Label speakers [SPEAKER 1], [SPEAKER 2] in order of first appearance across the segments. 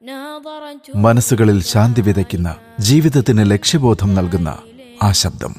[SPEAKER 1] മനസ്സുകളിൽ ശാന്തി വിതയ്ക്കുന്ന ജീവിതത്തിന് ലക്ഷ്യബോധം നൽകുന്ന ആ ശബ്ദം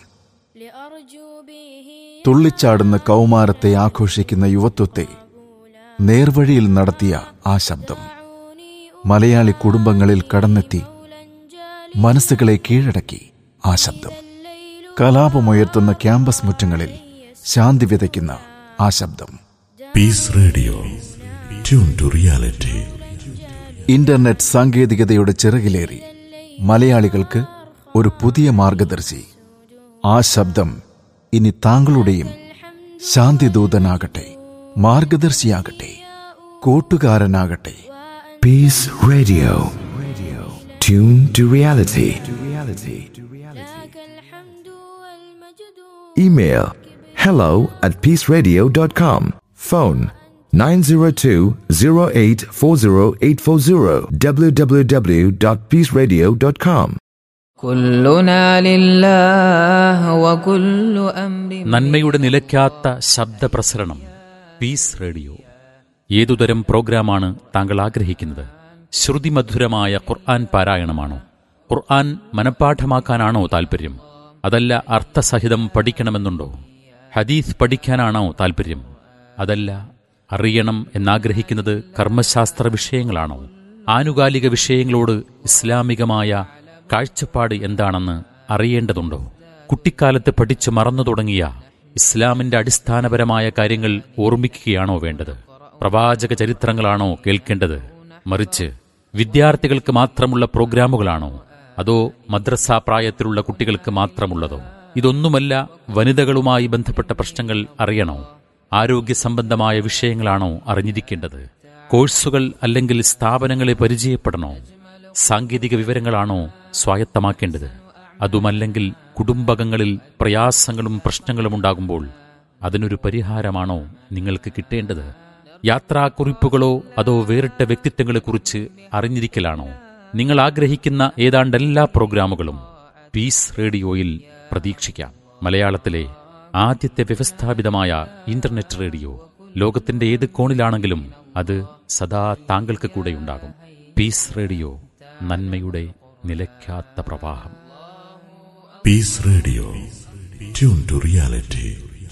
[SPEAKER 1] തുള്ളിച്ചാടുന്ന കൗമാരത്തെ ആഘോഷിക്കുന്ന യുവത്വത്തെ നേർവഴിയിൽ നടത്തിയ ആ ശബ്ദം മലയാളി കുടുംബങ്ങളിൽ കടന്നെത്തി മനസ്സുകളെ കീഴടക്കി ആ ശബ്ദം കലാപമുയർത്തുന്ന ക്യാമ്പസ് മുറ്റങ്ങളിൽ ശാന്തി വിതയ്ക്കുന്ന ആ ശബ്ദം
[SPEAKER 2] peace radio tune to reality
[SPEAKER 1] internet സാങ്കേതികതയുടെ ചിറകിലേറി മലയാളികൾക്ക് ഒരു പുതിയ മാർഗദർശി ആ ശബ്ദം ഇനി താങ്കളുടെയും ശാന്തിദൂതനാകട്ടെ മാർഗദർശിയാകട്ടെ കൂട്ടുകാരനാകട്ടെ
[SPEAKER 3] peace radio tune to reality email hello at peaceradio.com phone 902-0840840 www.peaceradio.com
[SPEAKER 4] كلنا لله وكل أمر
[SPEAKER 5] നന്മയുടെ നിലയ്ക്കാത്ത ശബ്ദപ്രസരണം പീസ് റേഡിയോ ഏതുതരം പ്രോഗ്രാമാണ് താങ്കൾ ആഗ്രഹിക്കുന്നത് ശ്രുതിമധുരമായ ഖുർആൻ പാരായണമാണോ ഖുർആൻ മനഃപ്പാഠമാക്കാനാണോ താൽപ്പര്യം അതല്ല അർത്ഥസഹിതം പഠിക്കണമെന്നുണ്ടോ ഹദീസ് പഠിക്കാനാണോ താൽപ്പര്യം അതല്ല അറിയണം എന്നാഗ്രഹിക്കുന്നത് കർമ്മശാസ്ത്ര വിഷയങ്ങളാണോ ആനുകാലിക വിഷയങ്ങളോട് ഇസ്ലാമികമായ കാഴ്ചപ്പാട് എന്താണെന്ന് അറിയേണ്ടതുണ്ടോ കുട്ടിക്കാലത്ത് പഠിച്ചു മറന്നു തുടങ്ങിയ ഇസ്ലാമിന്റെ അടിസ്ഥാനപരമായ കാര്യങ്ങൾ ഓർമ്മിക്കുകയാണോ വേണ്ടത് പ്രവാചക ചരിത്രങ്ങളാണോ കേൾക്കേണ്ടത് മറിച്ച് വിദ്യാർത്ഥികൾക്ക് മാത്രമുള്ള പ്രോഗ്രാമുകളാണോ അതോ മദ്രസ പ്രായത്തിലുള്ള കുട്ടികൾക്ക് മാത്രമുള്ളതോ ഇതൊന്നുമല്ല വനിതകളുമായി ബന്ധപ്പെട്ട പ്രശ്നങ്ങൾ അറിയണോ ആരോഗ്യ സംബന്ധമായ വിഷയങ്ങളാണോ അറിഞ്ഞിരിക്കേണ്ടത് കോഴ്സുകൾ അല്ലെങ്കിൽ സ്ഥാപനങ്ങളെ പരിചയപ്പെടണോ സാങ്കേതിക വിവരങ്ങളാണോ സ്വായത്തമാക്കേണ്ടത് അതുമല്ലെങ്കിൽ കുടുംബകങ്ങളിൽ പ്രയാസങ്ങളും പ്രശ്നങ്ങളും ഉണ്ടാകുമ്പോൾ അതിനൊരു പരിഹാരമാണോ നിങ്ങൾക്ക് കിട്ടേണ്ടത് യാത്രാക്കുറിപ്പുകളോ അതോ വേറിട്ട വ്യക്തിത്വങ്ങളെക്കുറിച്ച് അറിഞ്ഞിരിക്കലാണോ നിങ്ങൾ ആഗ്രഹിക്കുന്ന ഏതാണ്ട് എല്ലാ പ്രോഗ്രാമുകളും പീസ് റേഡിയോയിൽ പ്രതീക്ഷിക്കാം മലയാളത്തിലെ ആദ്യത്തെ വ്യവസ്ഥാപിതമായ ഇന്റർനെറ്റ് റേഡിയോ ലോകത്തിന്റെ ഏത് കോണിലാണെങ്കിലും അത് സദാ താങ്കൾക്ക് കൂടെയുണ്ടാകും പീസ് റേഡിയോ നന്മയുടെ നിലയ്ക്കാത്ത പ്രവാഹം
[SPEAKER 2] peace radio tune to reality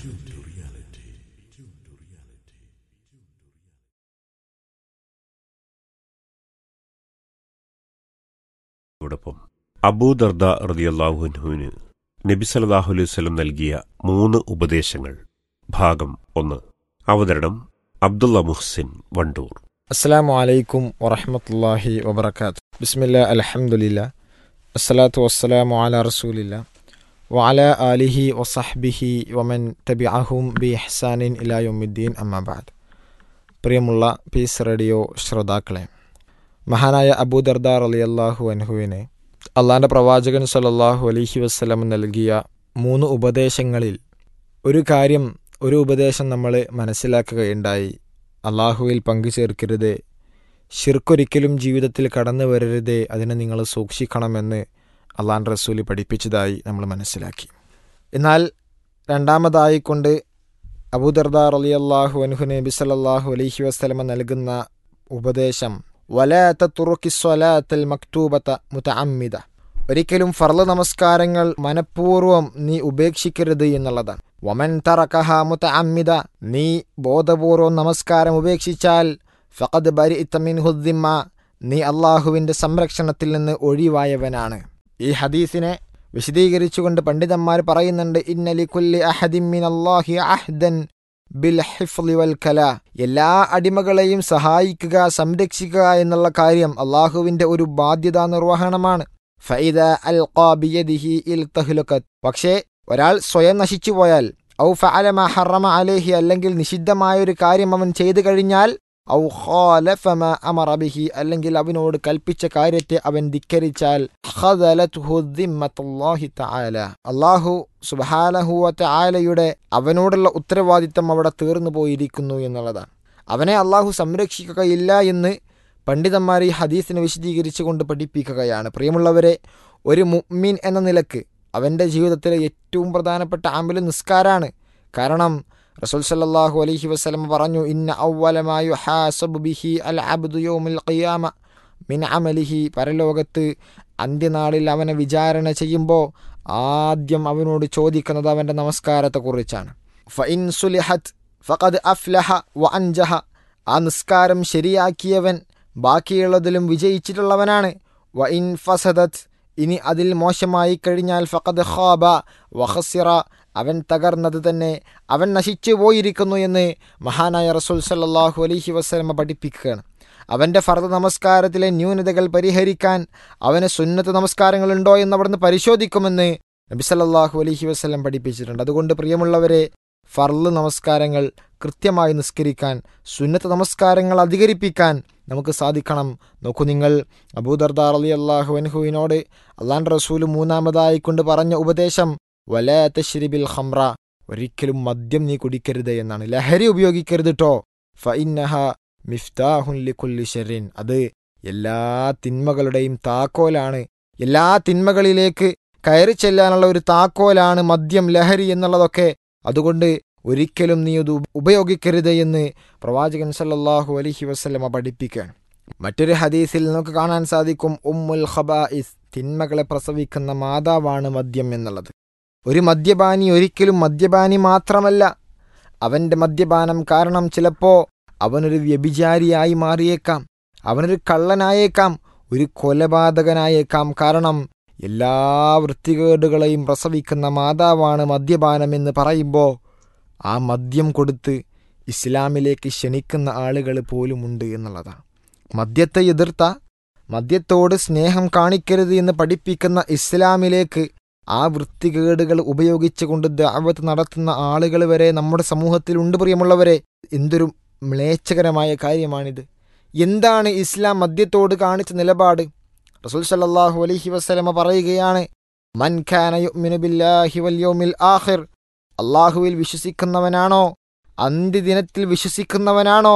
[SPEAKER 6] ോടൊപ്പം അബൂദർദ റതിയല്ലാഹുനുവിന് നബി സല്ലല്ലാഹു അലൈഹി വസല്ലം നൽകിയ മൂന്ന് ഉപദേശങ്ങൾ ഭാഗം ഒന്ന് അവതരണം അബ്ദുള്ള മുഹ്സിൻ വണ്ടൂർ
[SPEAKER 7] അസ്സലാമു അലൈക്കും വറഹമത്തല്ലാഹി വബർക്കാത്ത് ബിസ്മില്ല അൽഹംദുലില്ല അസ്സലാത്തു വസ്സലാമു അല റസൂലില്ല വഅല ആലിഹി വസഹ്ബിഹി വമൻ തബിഅഹും ബി ഇഹ്സാനിൻ ഇലാ യൗമിദ്ദീൻ അമ്മാബാദ് പ്രിയമുള്ള പീസ് റേഡിയോ ശ്രോതാക്കളെ മഹാനായ അബൂദർദാർ അലി അള്ളാഹു അൻഹുവിന് അള്ളാൻ്റെ പ്രവാചകൻ സല്ലല്ലാഹു അലൈഹി വസ്സലം നൽകിയ മൂന്ന് ഉപദേശങ്ങളിൽ ഒരു കാര്യം ഒരു ഉപദേശം നമ്മൾ മനസ്സിലാക്കുകയുണ്ടായി അള്ളാഹുവിൽ പങ്കുചേർക്കരുത് ഷിർക്കൊരിക്കലും ജീവിതത്തിൽ കടന്നു വരരുത് അതിനെ നിങ്ങൾ സൂക്ഷിക്കണമെന്ന് അള്ളാൻ റസൂലി പഠിപ്പിച്ചതായി നമ്മൾ മനസ്സിലാക്കി എന്നാൽ രണ്ടാമതായിക്കൊണ്ട് അബൂദർദാർ അലി അള്ളാഹു അനുഹു നബി സല്ലല്ലാഹു അലൈഹി വസ്ലമ നൽകുന്ന ഉപദേശം വലാത്ത തുറുക്കിസ്വലാത്തൽ മക്തൂബത്ത മുതഅമ്മിദ ഒരിക്കലും ഫർള് നമസ്കാരങ്ങൾ മനഃപൂർവ്വം നീ ഉപേക്ഷിക്കരുത് എന്നുള്ളതാണ് വമൻ തറക്കഹ മുതഅമ്മിദ നീ ബോധപൂർവം നമസ്കാരം ഉപേക്ഷിച്ചാൽ ഫഖദ് ബരി ഹുദ്ദിമ്മ നീ അള്ളാഹുവിൻ്റെ സംരക്ഷണത്തിൽ നിന്ന് ഒഴിവായവനാണ് ഈ ഹദീസിനെ വിശദീകരിച്ചുകൊണ്ട് പണ്ഡിതന്മാർ പറയുന്നുണ്ട് ഇന്നലി കുല്ലി അഹദിമിൻ അള്ളാഹി അഹ്ദൻ ബിൽ ഹിഫ്ലി വൽ കല എല്ലാ അടിമകളെയും സഹായിക്കുക സംരക്ഷിക്കുക എന്നുള്ള കാര്യം അള്ളാഹുവിന്റെ ഒരു ബാധ്യതാ നിർവഹണമാണ് ഫൈദ അൽ ഖാബിയദിഹി ഇൽ തഹ്ലുക്കത്ത് പക്ഷേ ഒരാൾ സ്വയം നശിച്ചു പോയാൽ ഔ ഫഅലമ ഹറമ അലേഹി അല്ലെങ്കിൽ നിഷിദ്ധമായ ഒരു കാര്യം അവൻ ചെയ്തു കഴിഞ്ഞാൽ ഔ ഖാലഫമ അമറ ബിഹി അല്ലെങ്കിൽ അവനോട് കൽപ്പിച്ച കാര്യത്തെ അവൻ ധിക്കരിച്ചാൽ ഖദലത്ഹു ദിമ്മത്തുല്ലാഹി തആല അല്ലാഹു സുബ്ഹാനഹു വ തആലയുടെ അവനോടുള്ള ഉത്തരവാദിത്തം അവിടെ തീർന്നു പോയിരിക്കുന്നു എന്നുള്ളതാണ് അവനെ അള്ളാഹു സംരക്ഷിക്കുകയില്ല എന്ന് പണ്ഡിതന്മാർ ഈ ഹദീസിനെ വിശദീകരിച്ചുകൊണ്ട് പഠിപ്പിക്കുകയാണ് പ്രിയമുള്ളവരെ ഒരു മുഅ്മിൻ എന്ന നിലക്ക് അവൻ്റെ ജീവിതത്തിലെ ഏറ്റവും പ്രധാനപ്പെട്ട ആമ്പല് നിസ്കാരാണ് കാരണം റസൂൽ സല്ലല്ലാഹു അലൈഹി വസല്ലം പറഞ്ഞു ഇന്ന അവലമായു ഹാസബു ബിഹി അൽ അബ്ദു യൗമിൽ ഖിയാമ മിൻ അമലിഹി പരലോകത്ത് അന്ത്യനാളിൽ അവനെ വിചാരണ ചെയ്യുമ്പോൾ ആദ്യം അവനോട് ചോദിക്കുന്നത് അവൻ്റെ നമസ്കാരത്തെക്കുറിച്ചാണ് ഫഇൻ സുലിഹത്ത് ഫഖദ് അഫ്ലഹ വ അൻജഹ ആ നിസ്കാരം ശരിയാക്കിയവൻ ബാക്കിയുള്ളതിലും വിജയിച്ചിട്ടുള്ളവനാണ് വ ഇൻ ഫസദത്ത് ഇനി അതിൽ മോശമായി കഴിഞ്ഞാൽ ഫഖദ് ഖാബ വഹസിറ അവൻ തകർന്നത് തന്നെ അവൻ നശിച്ചു പോയിരിക്കുന്നു എന്ന് മഹാനായ റസൂൽ സല്ലാഹു അലൈഹി വസ്ലമ പഠിപ്പിക്കുകയാണ് അവൻ്റെ ഫർദ് നമസ്കാരത്തിലെ ന്യൂനതകൾ പരിഹരിക്കാൻ അവന് സുന്നത്ത് നമസ്കാരങ്ങളുണ്ടോ എന്ന് അവിടുന്ന് പരിശോധിക്കുമെന്ന് നബി സല്ലല്ലാഹു അലൈഹി വസ്ലം പഠിപ്പിച്ചിട്ടുണ്ട് അതുകൊണ്ട് പ്രിയമുള്ളവരെ ഫർള് നമസ്കാരങ്ങൾ കൃത്യമായി നിസ്കരിക്കാൻ സുന്നത്ത് നമസ്കാരങ്ങൾ അധികരിപ്പിക്കാൻ നമുക്ക് സാധിക്കണം നോക്കൂ നിങ്ങൾ അബൂദർദാർ അലി അള്ളാഹു അൻഹുവിനോട് അള്ളാൻ റസൂൽ മൂന്നാമതായി കൊണ്ട് പറഞ്ഞ ഉപദേശം വലാത്ത ഷിരിബിൽ ഹംറ ഒരിക്കലും മദ്യം നീ കുടിക്കരുത് എന്നാണ് ലഹരി ഉപയോഗിക്കരുത് ട്ടോ ഫഇന്നഹ മിഫ്താഹുൻ ലിക്കുല്ലി ഷെറിൻ അത് എല്ലാ തിന്മകളുടെയും താക്കോലാണ് എല്ലാ തിന്മകളിലേക്ക് കയറി ചെല്ലാനുള്ള ഒരു താക്കോലാണ് മദ്യം ലഹരി എന്നുള്ളതൊക്കെ അതുകൊണ്ട് ഒരിക്കലും നീ അത് ഉപയോഗിക്കരുത് എന്ന് പ്രവാചകൻ സല്ലല്ലാഹു അലൈഹി വസല്ലമ പഠിപ്പിക്കുകയാണ് മറ്റൊരു ഹദീസിൽ നമുക്ക് കാണാൻ സാധിക്കും ഉമ്മുൽ ഖബായിസ് തിന്മകളെ പ്രസവിക്കുന്ന മാതാവാണ് മദ്യം എന്നുള്ളത് ഒരു മദ്യപാനി ഒരിക്കലും മദ്യപാനി മാത്രമല്ല അവൻ്റെ മദ്യപാനം കാരണം ചിലപ്പോൾ അവനൊരു വ്യഭിചാരിയായി മാറിയേക്കാം അവനൊരു കള്ളനായേക്കാം ഒരു കൊലപാതകനായേക്കാം കാരണം എല്ലാ വൃത്തികേടുകളെയും പ്രസവിക്കുന്ന മാതാവാണ് മദ്യപാനം എന്ന് പറയുമ്പോൾ ആ മദ്യം കൊടുത്ത് ഇസ്ലാമിലേക്ക് ക്ഷണിക്കുന്ന ആളുകൾ പോലുമുണ്ട് എന്നുള്ളതാണ് മദ്യത്തെ എതിർത്ത മദ്യത്തോട് സ്നേഹം കാണിക്കരുത് എന്ന് പഠിപ്പിക്കുന്ന ഇസ്ലാമിലേക്ക് ആ വൃത്തികേടുകൾ ഉപയോഗിച്ചുകൊണ്ട് ദാവത്ത് നടത്തുന്ന ആളുകൾ വരെ നമ്മുടെ സമൂഹത്തിലുണ്ട് പ്രിയമുള്ളവരെ എന്തൊരു മ്ലേച്ഛകരമായ കാര്യമാണിത് എന്താണ് ഇസ്ലാം മദ്യത്തോട് കാണിച്ച നിലപാട് റസൂൽ സല്ലല്ലാഹു അലൈഹി വസല്ലമ പറയുകയാണ് മൻ ഖാന യുഅ്മിനു ബില്ലാഹി വൽ യൗമിൽ ആഖിർ അള്ളാഹുവിൽ വിശ്വസിക്കുന്നവനാണോ അന്ത്യദിനത്തിൽ വിശ്വസിക്കുന്നവനാണോ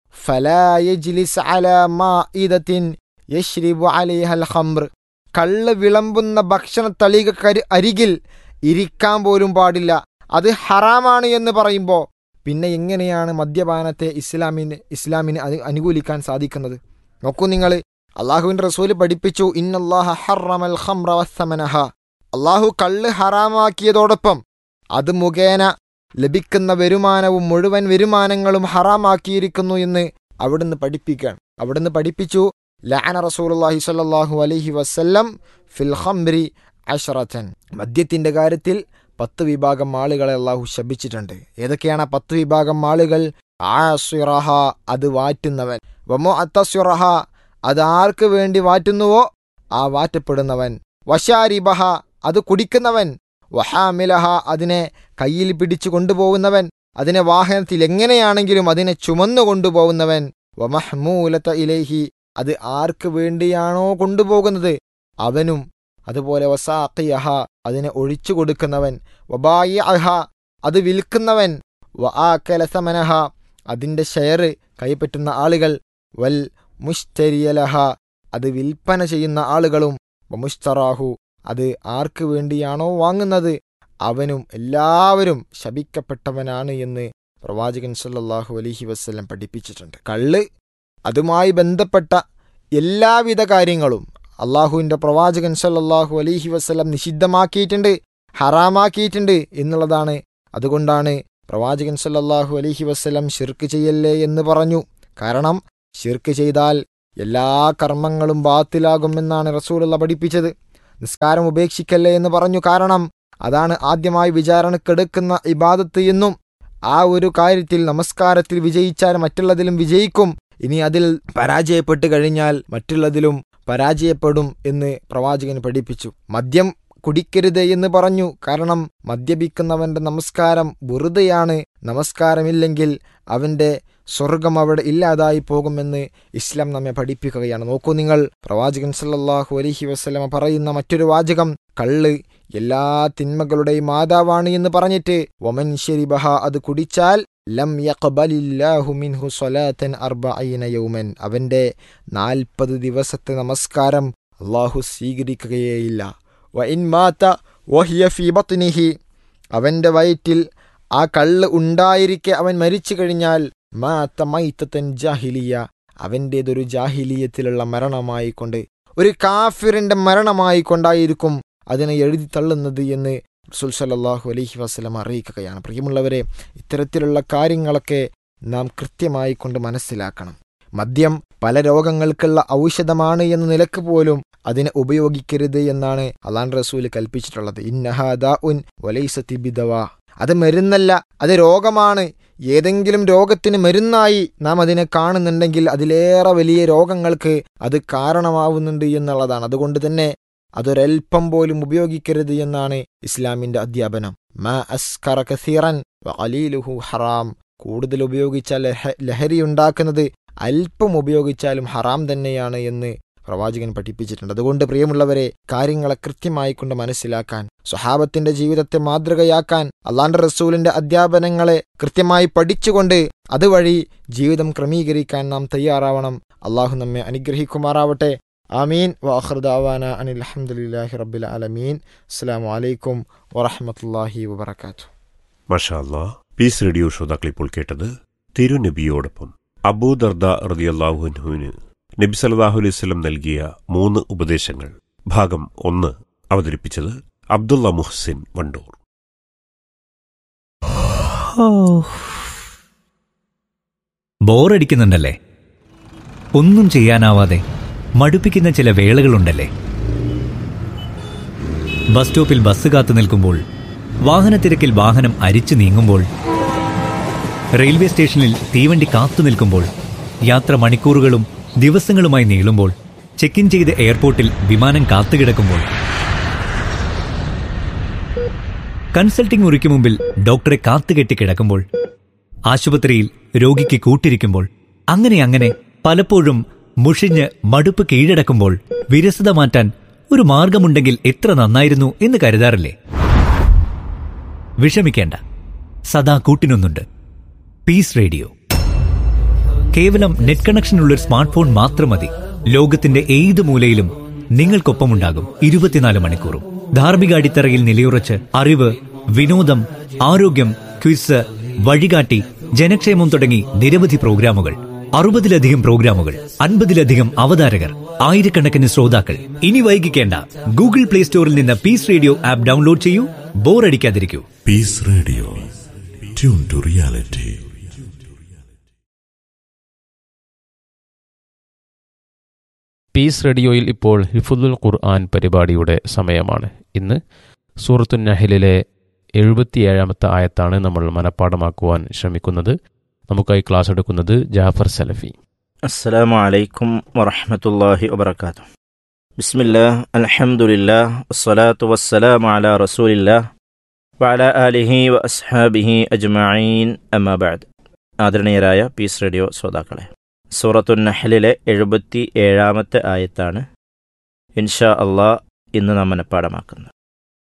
[SPEAKER 7] ഫലാ യജ്ലിസ് അലാ മാഇദത്തിൻ യശ്രിബു അലൈഹൽ ഖംർ കള്ള് വിളമ്പുന്ന ഭക്ഷണ തളികക്കരി അരികിൽ ഇരിക്കാൻ പോലും പാടില്ല അത് ഹറാമാണ് എന്ന് പറയുമ്പോൾ പിന്നെ എങ്ങനെയാണ് മദ്യപാനത്തെ ഇസ്ലാമിന് ഇസ്ലാമിന് അത് അനുകൂലിക്കാൻ സാധിക്കുന്നത് നോക്കൂ നിങ്ങൾ അള്ളാഹുവിൻ്റെ റസൂല് പഠിപ്പിച്ചു ഇന്നല്ലാഹ ഹറമൽ ഖംറ വസ്സമനഹ അള്ളാഹു കള്ള് ഹറാമാക്കിയതോടൊപ്പം അത് മുഖേന ലഭിക്കുന്ന വരുമാനവും മുഴുവൻ വരുമാനങ്ങളും ഹറാമാക്കിയിരിക്കുന്നു എന്ന് അവിടുന്ന് പഠിപ്പിക്കുകയാണ് അവിടുന്ന് പഠിപ്പിച്ചു ലഅന റസൂലുള്ളാഹി സ്വല്ലല്ലാഹു അലൈഹി വസല്ലം ഫിൽ ഖംറി അഷറത്തൻ മദ്യത്തിന്റെ കാര്യത്തിൽ പത്ത് വിഭാഗം ആളുകളെ അള്ളാഹു ശപിച്ചിട്ടുണ്ട് ഏതൊക്കെയാണ് ആ പത്ത് വിഭാഗം ആളുകൾ ആസിറഹ അത് വാറ്റുന്നവൻ വമോ അത്തസുറഹ അത് ആർക്ക് വേണ്ടി വാറ്റുന്നുവോ ആ വാറ്റപ്പെടുന്നവൻ വശാരിബഹ അത് കുടിക്കുന്നവൻ വഹാമിലഹ അതിനെ കയ്യിൽ പിടിച്ചു കൊണ്ടുപോകുന്നവൻ അതിനെ വാഹനത്തിൽ എങ്ങനെയാണെങ്കിലും അതിനെ ചുമന്നു കൊണ്ടുപോകുന്നവൻ വമഹ്മൂലത്ത ഇലേഹി അത് ആർക്ക് വേണ്ടിയാണോ കൊണ്ടുപോകുന്നത് അവനും അതുപോലെ വസാഖിയഹ അതിനെ ഒഴിച്ചു കൊടുക്കുന്നവൻ വബായി അഹ അത് വിൽക്കുന്നവൻ വ ആ കലസമനഹ അതിൻ്റെ ഷെയർ കൈപ്പറ്റുന്ന ആളുകൾ വൽ മുഷ്തരിയലഹ അത് വിൽപ്പന ചെയ്യുന്ന ആളുകളും വമുസ്തറാഹു അത് ആർക്ക് വേണ്ടിയാണോ വാങ്ങുന്നത് അവനും എല്ലാവരും ശപിക്കപ്പെട്ടവനാണ് എന്ന് പ്രവാചകൻ സല്ലല്ലാഹു അലൈഹി വസ്ല്ലം പഠിപ്പിച്ചിട്ടുണ്ട് കള്ള് അതുമായി ബന്ധപ്പെട്ട എല്ലാവിധ കാര്യങ്ങളും അള്ളാഹുവിൻ്റെ പ്രവാചകൻ സല്ലല്ലാഹു അലൈഹി വസ്ലം നിഷിദ്ധമാക്കിയിട്ടുണ്ട് ഹറാമാക്കിയിട്ടുണ്ട് എന്നുള്ളതാണ് അതുകൊണ്ടാണ് പ്രവാചകൻ സല്ലല്ലാഹു അലൈഹി വസ്ലം ഷിർക്ക് ചെയ്യല്ലേ എന്ന് പറഞ്ഞു കാരണം ഷിർക്ക് ചെയ്താൽ എല്ലാ കർമ്മങ്ങളും ബാത്തിലാകുമെന്നാണ് റസൂലുള്ള പഠിപ്പിച്ചത് നിസ്കാരം ഉപേക്ഷിക്കല്ലേ എന്ന് പറഞ്ഞു കാരണം അതാണ് ആദ്യമായി വിചാരണക്കെടുക്കുന്ന ഇബാദത്ത് എന്നും ആ ഒരു കാര്യത്തിൽ നമസ്കാരത്തിൽ വിജയിച്ചാൽ മറ്റുള്ളതിലും വിജയിക്കും ഇനി അതിൽ പരാജയപ്പെട്ട് കഴിഞ്ഞാൽ മറ്റുള്ളതിലും പരാജയപ്പെടും എന്ന് പ്രവാചകൻ പഠിപ്പിച്ചു മദ്യം കുടിക്കരുത് എന്ന് പറഞ്ഞു കാരണം മദ്യപിക്കുന്നവന്റെ നമസ്കാരം വെറുതെയാണ് നമസ്കാരമില്ലെങ്കിൽ അവന്റെ സ്വർഗം അവിടെ ഇല്ലാതായി പോകുമെന്ന് ഇസ്ലാം നമ്മെ പഠിപ്പിക്കുകയാണ് നോക്കൂ നിങ്ങൾ പ്രവാചകൻ സല്ലല്ലാഹു അലൈഹി വസ്ലമ പറയുന്ന മറ്റൊരു വാചകം കള്ള് എല്ലാ തിന്മകളുടെയും മാതാവാണ് എന്ന് പറഞ്ഞിട്ട് വമൻ ശരിബഹ അത് കുടിച്ചാൽ ലം യഖ്ബലില്ലാഹു മിൻഹു സ്വലാത്തൻ അർബഈന യൗമൻ അവന്റെ നാൽപ്പത് ദിവസത്തെ നമസ്കാരം അള്ളാഹു സ്വീകരിക്കുകയേയില്ല വ ഇൻ മാത്ത വഹിയ ഫീ ബത്നിഹി അവന്റെ വയറ്റിൽ ആ കള്ള് ഉണ്ടായിരിക്കെ അവൻ മരിച്ചു കഴിഞ്ഞാൽ മാത്ത മൈത്തൻ ജാഹിലിയ അവൻ്റേതൊരു ജാഹിലീയത്തിലുള്ള മരണമായി കൊണ്ട് ഒരു കാഫിറിന്റെ മരണമായി കൊണ്ടായിരിക്കും അതിനെ എഴുതി തള്ളുന്നത് എന്ന് റസൂൽ സല്ലല്ലാഹു അലൈഹി വസല്ലം അറിയിക്കുകയാണ് പ്രിയമുള്ളവരെ ഇത്തരത്തിലുള്ള കാര്യങ്ങളൊക്കെ നാം കൃത്യമായി കൊണ്ട് മനസ്സിലാക്കണം മദ്യം പല രോഗങ്ങൾക്കുള്ള ഔഷധമാണ് എന്ന നിലക്ക് പോലും അതിനെ ഉപയോഗിക്കരുത് എന്നാണ് അള്ളാൻ റസൂൽ കൽപ്പിച്ചിട്ടുള്ളത് ഇന്നഹാദാ ഉൻ വലൈസത്തി ബിദവ അത് മരുന്നല്ല അത് രോഗമാണ് ഏതെങ്കിലും രോഗത്തിന് മരുന്നായി നാം അതിനെ കാണുന്നുണ്ടെങ്കിൽ അതിലേറെ വലിയ രോഗങ്ങൾക്ക് അത് കാരണമാവുന്നുണ്ട് എന്നുള്ളതാണ് അതുകൊണ്ട് തന്നെ അതൊരൽപ്പം പോലും ഉപയോഗിക്കരുത് എന്നാണ് ഇസ്ലാമിന്റെ അധ്യാപനം മാ അസ്കറ കസീറൻ അലീലുഹു ഹറാം കൂടുതൽ ഉപയോഗിച്ചാൽ ലഹ- ലഹരി ഉണ്ടാക്കുന്നത് അല്പം ഉപയോഗിച്ചാലും ഹറാം തന്നെയാണ് എന്ന് പ്രവാചകൻ പഠിപ്പിച്ചിട്ടുണ്ട് അതുകൊണ്ട് പ്രിയമുള്ളവരെ കാര്യങ്ങളെ കൃത്യമായി കൊണ്ട് മനസ്സിലാക്കാൻ സ്വഹാബത്തിന്റെ ജീവിതത്തെ മാതൃകയാക്കാൻ അള്ളാന്റെ റസൂലിന്റെ അധ്യാപനങ്ങളെ കൃത്യമായി പഠിച്ചുകൊണ്ട് അതുവഴി ജീവിതം ക്രമീകരിക്കാൻ നാം തയ്യാറാവണം അള്ളാഹു നമ്മെ അനുഗ്രഹിക്കുമാറാവട്ടെ ആമീൻ വാഹൃദാവാന അനിൽ അഹമ്മദില്ലാഹി റബ്ബിൽ ആലമീൻ അസ്സാം വലൈക്കും വറഹമത്തല്ലാഹി വബർക്കാത്തു
[SPEAKER 6] മഷാ അല്ലാ പീസ് റേഡിയോ ശ്രോതാക്കൾ ഇപ്പോൾ കേട്ടത് തിരുനബിയോടൊപ്പം അബൂദർദ റതിയല്ലാഹുവിന് നബി സല്ലല്ലാഹു അലൈഹി വസല്ലം നൽകിയ മൂന്ന് ഉപദേശങ്ങൾ ഭാഗം ഒന്ന് അവതരിപ്പിച്ചത് അബ്ദുള്ള മുഹ്സിൻ വണ്ടൂർ
[SPEAKER 8] ബോറടിക്കുന്നുണ്ടല്ലേ ഒന്നും ചെയ്യാനാവാതെ മടുപ്പിക്കുന്ന ചില വേളകളുണ്ടല്ലേ ബസ് സ്റ്റോപ്പിൽ ബസ് കാത്തു നിൽക്കുമ്പോൾ വാഹനത്തിരക്കിൽ വാഹനം അരിച്ചു നീങ്ങുമ്പോൾ റെയിൽവേ സ്റ്റേഷനിൽ തീവണ്ടി കാത്തു നിൽക്കുമ്പോൾ യാത്ര മണിക്കൂറുകളും ദിവസങ്ങളുമായി നീളുമ്പോൾ ചെക്ക് ഇൻ ചെയ്ത് എയർപോർട്ടിൽ വിമാനം കാത്തുകിടക്കുമ്പോൾ കൺസൾട്ടിംഗ് മുറിക്ക് മുമ്പിൽ ഡോക്ടറെ കാത്തുകെട്ടി കിടക്കുമ്പോൾ ആശുപത്രിയിൽ രോഗിക്ക് കൂട്ടിരിക്കുമ്പോൾ അങ്ങനെ അങ്ങനെ പലപ്പോഴും മുഷിഞ്ഞ് മടുപ്പ് കീഴടക്കുമ്പോൾ വിരസത മാറ്റാൻ ഒരു മാർഗമുണ്ടെങ്കിൽ എത്ര നന്നായിരുന്നു എന്ന് കരുതാറില്ലേ വിഷമിക്കേണ്ട സദാ കൂട്ടിനൊന്നുണ്ട് പീസ് റേഡിയോ കേവലം നെറ്റ് കണക്ഷനുള്ള ഒരു സ്മാർട്ട് ഫോൺ മാത്രം മതി ലോകത്തിന്റെ ഏത് മൂലയിലും നിങ്ങൾക്കൊപ്പമുണ്ടാകും ഇരുപത്തിനാല് മണിക്കൂറും ധാർമ്മിക അടിത്തറയിൽ നിലയുറച്ച് അറിവ് വിനോദം ആരോഗ്യം ക്വിസ് വഴികാട്ടി ജനക്ഷേമം തുടങ്ങി നിരവധി പ്രോഗ്രാമുകൾ അറുപതിലധികം പ്രോഗ്രാമുകൾ അൻപതിലധികം അവതാരകർ ആയിരക്കണക്കിന് ശ്രോതാക്കൾ ഇനി വൈകിക്കേണ്ട ഗൂഗിൾ പ്ലേ സ്റ്റോറിൽ നിന്ന് പീസ് റേഡിയോ ആപ്പ് ഡൗൺലോഡ് ചെയ്യൂ ബോറടിക്കാതിരിക്കൂ
[SPEAKER 2] peace radio tune to reality
[SPEAKER 9] പീസ് റേഡിയോയിൽ ഇപ്പോൾ ഹിഫുദുൽ ഖുർആൻ പരിപാടിയുടെ സമയമാണ് ഇന്ന് സൂറത്തു നഹലിലെ എഴുപത്തിയേഴാമത്തെ ആയത്താണ് നമ്മൾ മനഃപ്പാടമാക്കുവാൻ ശ്രമിക്കുന്നത് നമുക്കായി ക്ലാസ് എടുക്കുന്നത് ജാഫർ സലഫി
[SPEAKER 10] السلام عليكم ورحمة الله وبركاته بسم الله الحمد لله والصلاة والسلام على رسول الله وعلى آله وأصحابه أجمعين أما بعد ആദരണീയരായ പീസ് റേഡിയോ ശ്രോതാക്കളെ സൂറത്തു നഹലിലെ എഴുപത്തി ഏഴാമത്തെ ആയത്താണ് ഇൻഷാ അള്ളാ ഇന്ന് നാം മനഃപ്പാടമാക്കുന്നത്